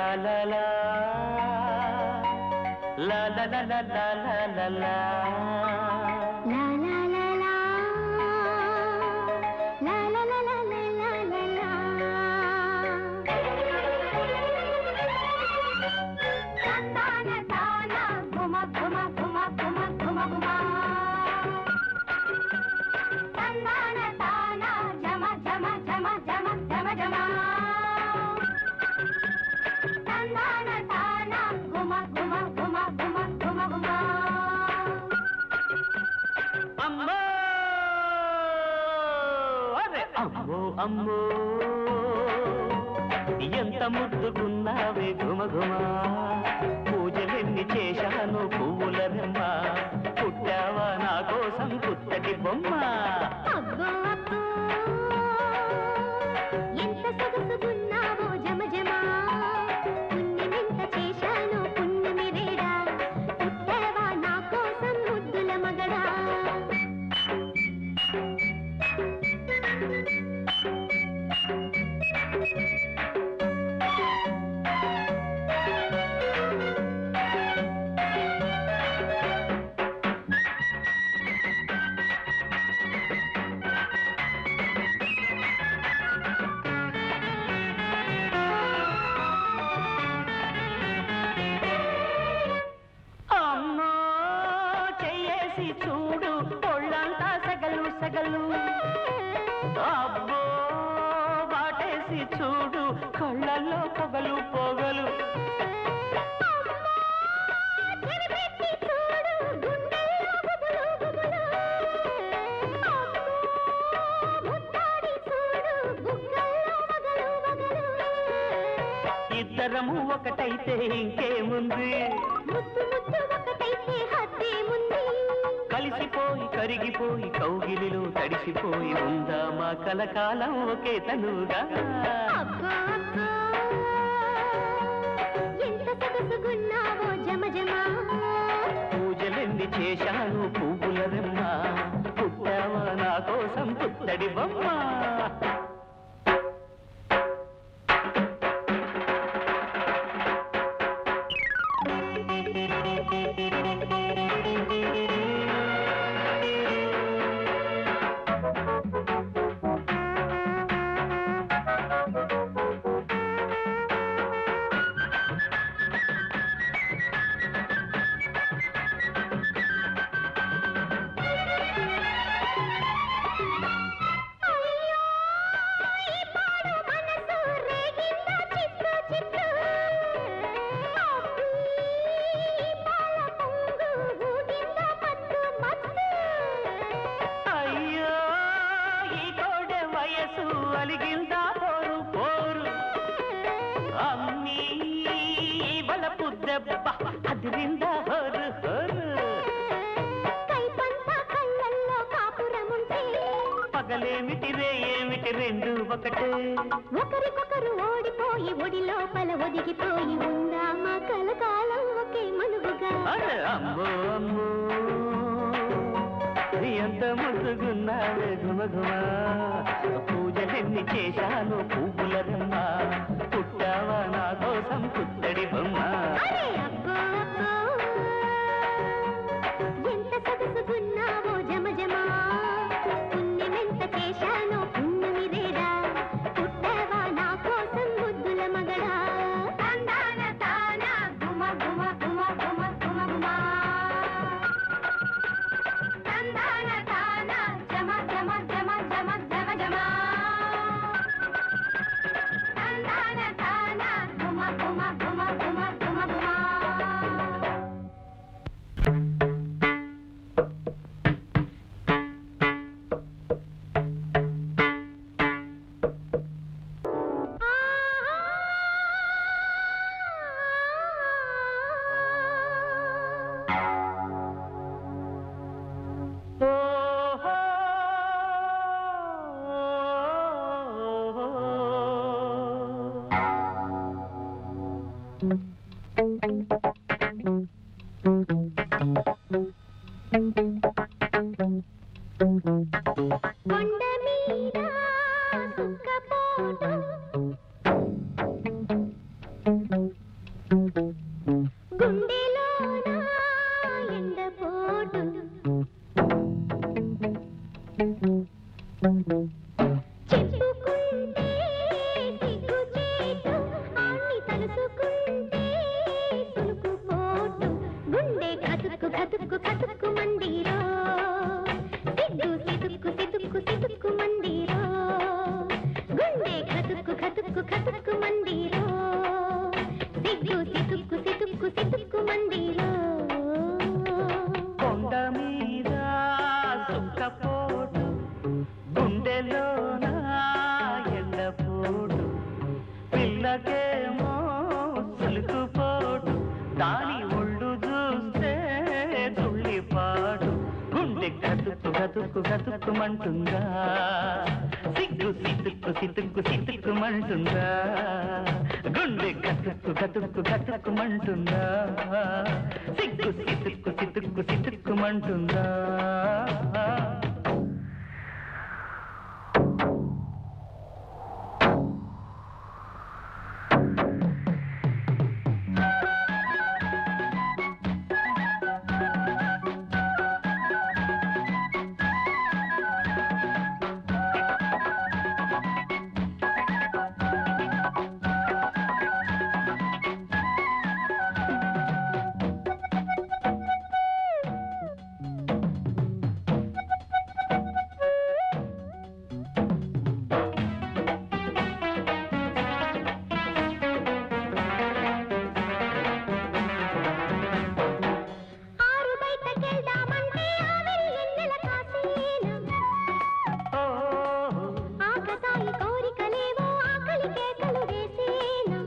la la La la la la la la la la La la la la. La la la la la la la la. తందాన తాన గుమ గుమ గుమ గుమ గుమ గుమ. తందాన తాన జమ జమ జమ జమ జమ జమ. తందాన తాన గుమ గుమ గుమ గుమ గుమ గుమ. అమ్మో అరే అమ్మో అమ్మో ఎంత ముద్దుకున్నావే గుమ గుమ పూజలెన్ని చేశాను పువ్వుల రెమ్మ పుట్టావా నా కోసం పుత్తటి బొమ్మ అబ్బో అబ్బో ఎంత సొగసుగున్నావో జమ జమ పుణ్యమెంత చేశాను పుణ్యమి వేడా పుట్టావా నా కోసం ముద్దుల మగడా అమ్మో చెయ్యేసి చూడు ఒళ్ళంతా సగలు సగలు అబ్బో వాటేసి చూడు కళ్ళల్లో పొగలు పొగలు చెవిపెట్టి చూడు గుండెల్లో గుబులు గుబులు అబ్బో ముద్దాడి చూడు బుగ్గల్లో మగలు మగలు ఇద్దరము ఒకటైతే ఇంకేముంది ముద్దు ముద్దు ఒకటైతే హద్దేముంది కలిసిపోయి కరిగిపోయి కౌగిలిలో తడిసిపోయి ఉందా మా కలకాలం ఒకే తనుగా అబ్బో అబ్బో ఎంత సొగసుగున్నావో జమ జమ పూజలెన్ని చేశాను పువ్వుల రెమ్మ పుట్టావా నా కోసం పుత్తడి బొమ్మ అయ్యో ఈ పాడు మనసు రేగిందా చిత్తు చిత్తు అబ్బీ, ఈ పాల పొంగు ఊగిందా మత్తు మత్తు అయ్యో ఈ కోడె వయసు అలిగిందా పోరు పోరు అమ్మీ బలపు దెబ్బ అదిరిందా హోరు హోరు కైపంతా కళ్ళల్లో కాపురముంటే పగలేమిటి రే ఏమిటి రెండు ఒకటే ఒకరికొకరు ఓడిపోయి ఒడి లోపల ఒదిగిపోయి ఉందామా కలకాలం ఒకే మనువుగా అరే అమ్మో అమ్మో ఎంత ముద్దుగున్నావే గుమగుమ పూజలెన్ని చేశాను పువ్వుల రమ్మ పుట్టావా నా కోసం పుత్తడి బొమ్మ అరే అబ్బో అబ్బో ఎంత సొగసుగున్నావో జమ జమ పుణ్యమెంత చేశానో పుణ్యమి రేడా పుట్టావా నా కోసం ముద్దుల మగడా తందాన తాన గుమ గుమ గుమ గుమ గుమ గుమ తందాన తాన జమ జమ జమ జమ జమ జమ తందాన తాన గుమ గుమ గుమ గుమ గుమ గుమ ఓహో, కొండ మీద సుక్కపోటు కతుక్కు కతుక్కు కతుక్కు మందిరో సిగ్గు సితుక్కు సితుక్కు సితుక్కు మందిరో గుండె కతుక్కు కతుక్కు కతుక్కు మందిరో సిగ్గు సితుక్కు సితుక్కు సితుక్కు మందిరో కొండ మీద సుక్కపోటు గుండెలోన ఎండపోటు పిల్లకేమో సులుకుపోటు దాని ఒళ్ళు చూస్తే తుళ్ళిపాటు గుండె గతుక్కు గతుక్కు గతుక్కుమంటుందా సిగ్గు సితుక్కు సితుక్కు సితుక్కుమంటుందా గుండె గతుక్కు గతుక్కు గతుక్కుమంటుందా సిగ్గు సితుక్కు సితుక్కు సితుక్కుమంటుందా ఆరు బయటకెళ్దామంటే ఆవిరి ఎన్నెల కాసేనా ఓ ఆకతాయి కోరికలేవో ఆకలి కేకలు వేసేనా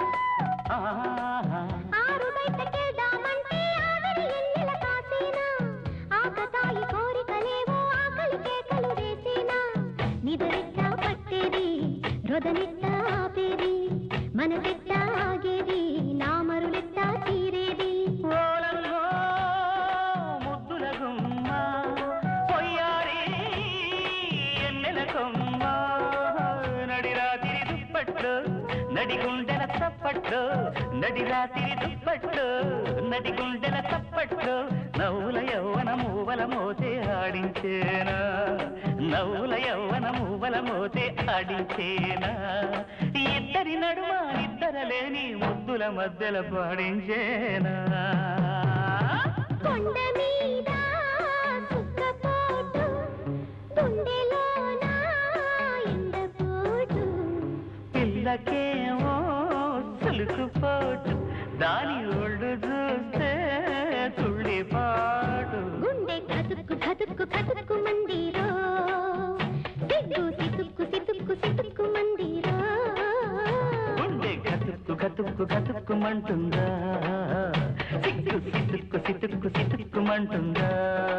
ఆహా ఆరు బయటకెళ్దామంటే ఆవిరి ఎన్నెల కాసేనా ఆకతాయి కోరికలేవో ఆకలి కేకలు వేసేనా నిదరెట్ట పట్టేది రొదనెట్ట ఆపేది మనసెట్ట ఆగేది నా మరులెట్ట తీరేది ఓలంలో ముద్దుల గుమ్మ పొయ్యారి ఎన్నెల కొమ్మ నడిరాతిరి దుప్పట్లు నడిగుండెల తప్పట్లు నడిరాతిరి దుప్పట్లు నడిగుండెల తప్పట్లు నవ్వుల యవ్వన మూవల మోతే ఆడించేనా నవ్వుల యవ్వన మూవల మోతే ఆడించేనా ఇద్దరి నడుమ ఇద్దరలేని ముద్దుల మధ్యల పాడించేనా కొండ మీద సుక్కపోటు గుండెలోన ఎండపోటు పిల్లకేమో సులుకుపోటు దాని ఒళ్ళు చూస్తే తుళ్ళిపాటు గుండె కతుక్కు కతుక్కు కతుక్కు మందిరో సిగ్గు సితుక్కు సితుక్కు సితుక్కు మందిరో గుండె గతుక్కు గతుక్కు గతుక్కుమంటుందా సిక్కు సితుక్కు సితుక్కు సితుక్కుమంటుందా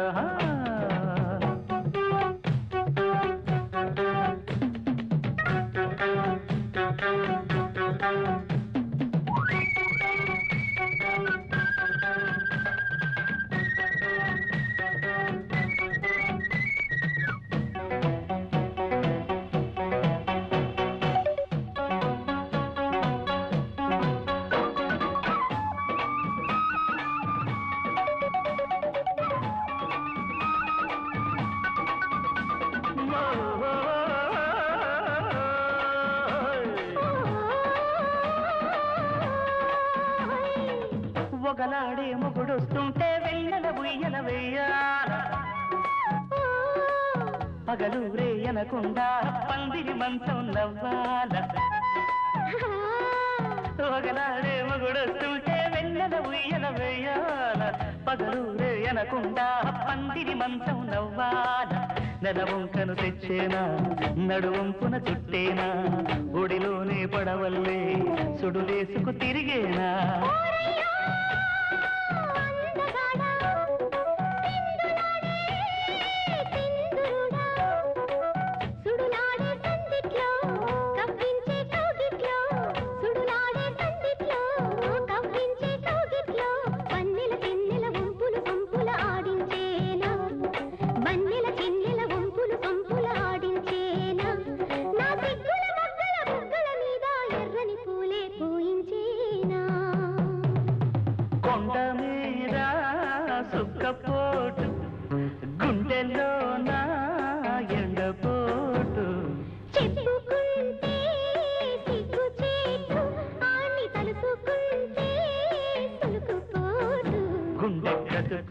ఒకలాడే మొగుడొస్తుంటే వెళ్ళల ఉయ్యల వెయ్యాల పగలూరే అనకుండా పందిరి మంచం నవ్వాల ఒకలాడే మొగుడొస్తుంటే వెళ్ళల ఉయ్యల వెయ్యాల పగలూరే అనకుండా పందిరి మంచం నవ్వాల నెలవంకను తెచ్చేనా నడువంపున చుట్టేనా గుడిలోనే పడవల్లే సుడులేసుకు తిరిగేనా పూలే పూయించేనా కొండ మీద సుక్కపోటు గుండెలో నా ఎండపోటు చెప్పుకుంటే సిగ్గు చేటు ఆని తలుసుకుంటే సులుకుపోటు గుండె గతుకు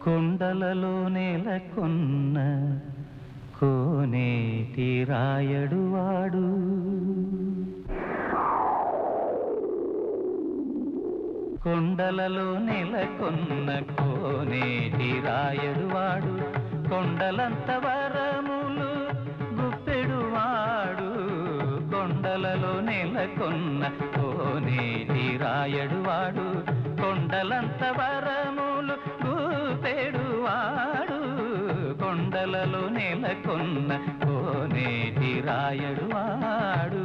కొండలలో నెలకొన్న కోనేటి రాయడు వాడు కొండలలో నెలకొన్న కోనేటి రాయడు వాడు కొండలంత వరములు గుప్పెడు వాడు కొండలలో నెలకొన్న కోనేటి రాయడు వాడు కొండలంత వరములు గుప్పెడు వాడు కొండలలో నెలకొన్న కోనేటి రాయడు వాడు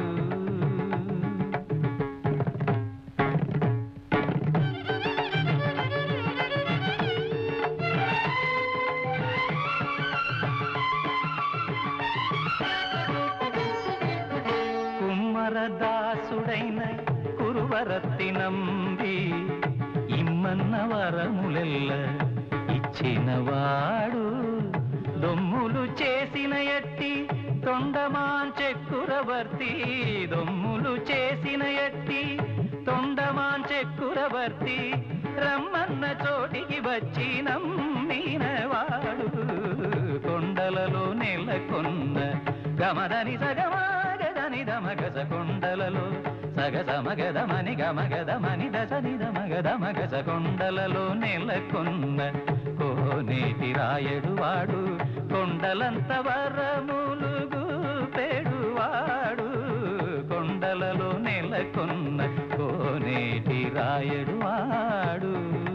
కుమ్మరదాసుడైన కురువరత్తి నంబి ఇమ్మన్న వరములెల్ల ఇచ్చినవాడు దొమ్ములు చేసిన ఎట్టి తొండమాంచెక్కురవర్తి దొమ్ములు చేసిన ఎట్టి తొండమాంచెక్కురవర్తి రమ్మన్న చోటికి వచ్చి నమ్మినవాడు కొండలలో నెలకొన్న గమదని సగమాగదని దమగస కొండలలో సగస మగదమని గమగదమని దశని దమగద మగస కొండలలో నెలకొన్న కోనేటి రాయడు వాడు కొండలంత వరములు గూపెడువాడు కొండలలో నెలకొన్న కోనేటి రాయడు వాడు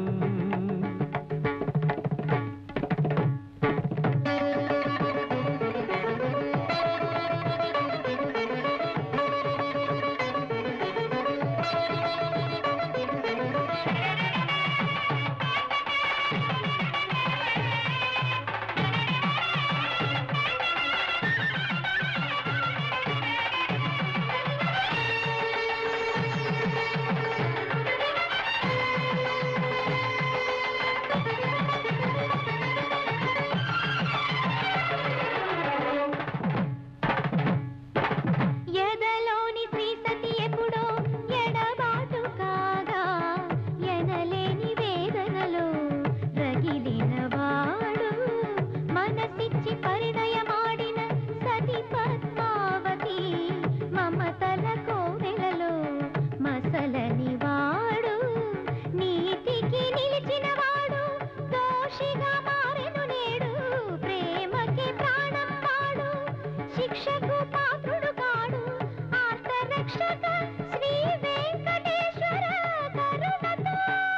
ఎదలోని శ్రీ సతి ఎప్పుడో ఎడబాటు కాగా ఎనలేని వేదనలో రగిలిన వాడు మనసిచ్చి పరిణయమాడిన సతి పద్మావతి మమతల కోవెలలో మసలని వాడు నీతికి నిలిచిన వాడు దోషిగా మారెను నేడు ప్రేమకి ప్రాణం వాడు శిక్షకు పాత్రుడు కాడు ఆర్తరక్షక శ్రీ వెంకటేశ్వర కరుణతో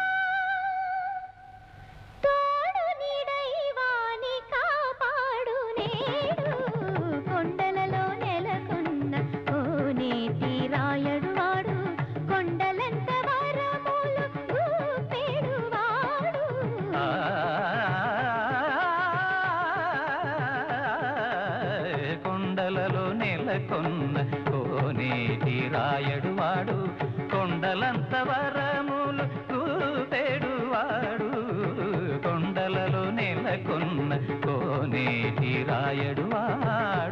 తోడు నీడై వాని కాపాడు నేడు కొండలలో నెలకొన్న కోనేటి రాయడు వాడు కొండలంత వరములు గూపెడు వాడు ఆ కొండలలో నెలకొన్న కోనేటి రాయడు వాడు కొండలంత వరములు కూపెడు వాడు కొండలలో నెలకొన్న కోనేటి రాయడు వాడు